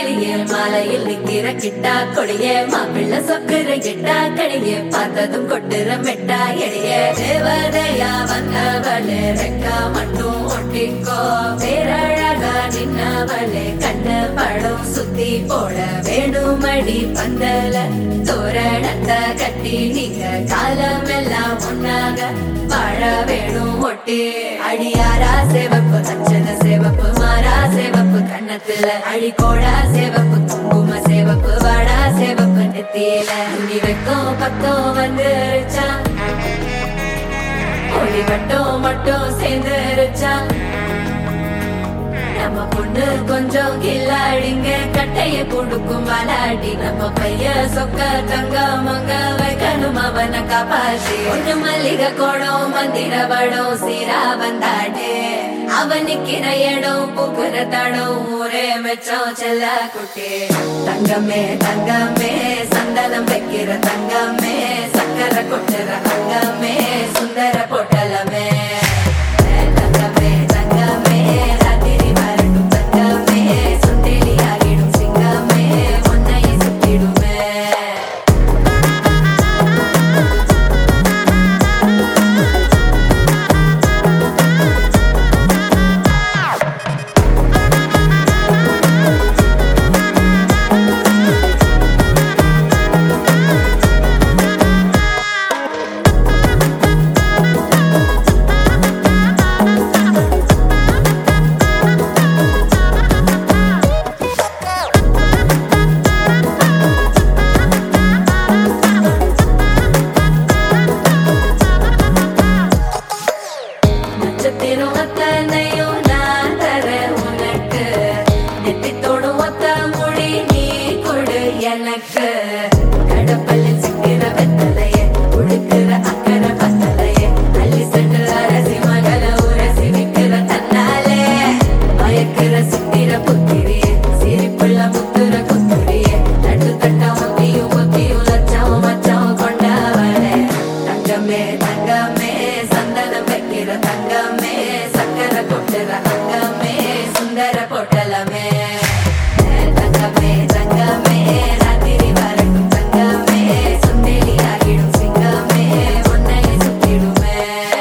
கிளியே மாலையில் நிக்கிற கிட்டா கொடியே மாப்பிள்ள சொக்குற கிட்டா கடியே பார்த்ததும் கொட்டுற மெட்டா எடியே தேவதையா வந்தவளே ரெக்கா மட்டும் ஒட்டிக்கோ பேரழகா நின்னவளே கண்ணு படம் சுத்தி போட வேணுமடி பந்தல தோரணத்தை கட்டி நீங்க காலமெல்லாம் ஒன்னாக வாழ வேணும் ஒட்டி அடியாரா சேவப்பு அச்சத சேவப்பு மாறா சேவப்பு கண்ணத்துல அடிக்கோடா சேவப்பு குங்கும சேவப்பு வாடா சேவப்பு நெத்தியில துணி வைக்கும் பக்கம் வந்துருச்சா ஒளி வட்டம் மட்டும் சேர்ந்துருச்சா நம்ம பொண்ணு கொஞ்சம் கில்லாடிங்க கட்டைய கொடுக்கும் வாலாடி நம்ம பைய சொக்க தங்க மங்க வைக்கணும் அவனை காப்பாத்தி ஒண்ணு மல்லிகை கோடம் மந்திர வடம் சீரா வந்தாடே அவன் நிக்கிற இடம் பூக்குற தடம் ஊரே மெச்சம் செல்ல குட்டி தங்கமே தங்கமே சந்தனம் வைக்கிற தங்கமே சக்கரை கொட்டுற அங்கமே சுந்தர பொட்டலமே தங்கமே தங்கமே ராத்திரி வரட்டும் தங்கமே சுண்டெலி ஆகிடும் சிங்கமே உன்னை சுத்திடுமே நட்சத்திரம் அத்தனையும் நான் தர உனக்கு நெத்தித்தோடும் ஒத்த மொழி நீ கொடு எனக்கு கடப்பல்லில் சிக்கிற வெத்தலைய உடுக்கிற அக்கறை பத்தலைய அள்ளி சென்று அரசி மகள உரசி விக்கிற தன்னாலே மயக்கிற சித்திர புத்திரிய சிரிப்புள்ள முத்துற குத்துரிய நட்டு தட்ட ஒத்தியும் ஒத்தியும் லட்சம் மச்சம் கொண்டவளே தங்கமே தங்கமே சந்தனம் வைக்கிற தங்கமே சக்கரை கொட்டுற அங்கமே சுந்தர பொட்டலமே தங்கமே தங்கமே ராத்திரி வரட்டும் தங்கமே சுந்தரி ஆகிடும் சிங்கமே உன்னை சுத்திடுமே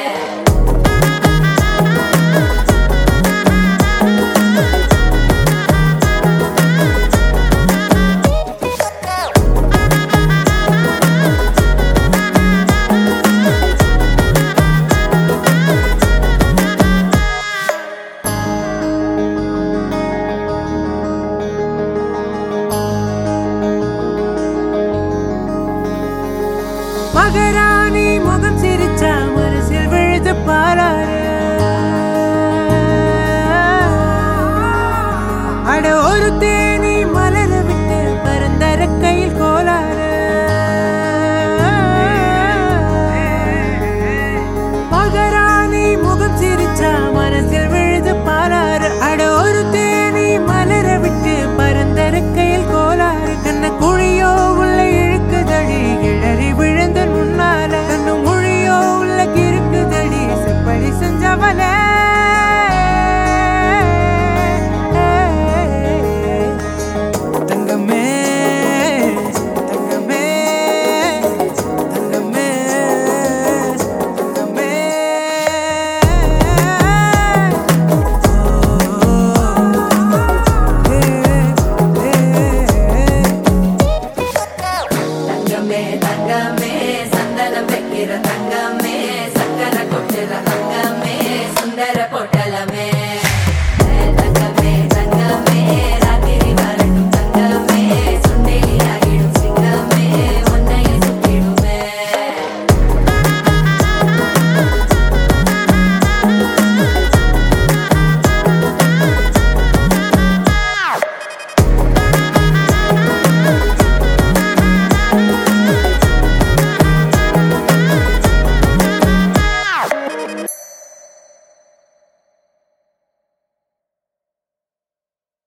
மகராணி முகம் சிரிச்சா மனசில் விழுது பாராரு அட ஒரு தேனி மலர விட்டு பரந்தர கையில் கோலாறு மகராணி முகம் சிரிச்சா மனசில் விழுது பாராரு அட ஒரு தேனி மலர விட்டு பரந்தர கையில் கோலாறு கண்ண குழியோ உள்ள இழுக்குதடி கிழறி விழுந்த முன்னால கண்ணு மொழியோ உள்ள கிறுக்குதடி செப்படி செஞ்சவளே தங்கமே தங்கமே தங்கமே தங்கமே தங்கமே தங்கமே சந்தனம் வைக்கிற தங்கமே சக்கரை கொட்டுற அங்கமே சுந்தர பொட்டலமே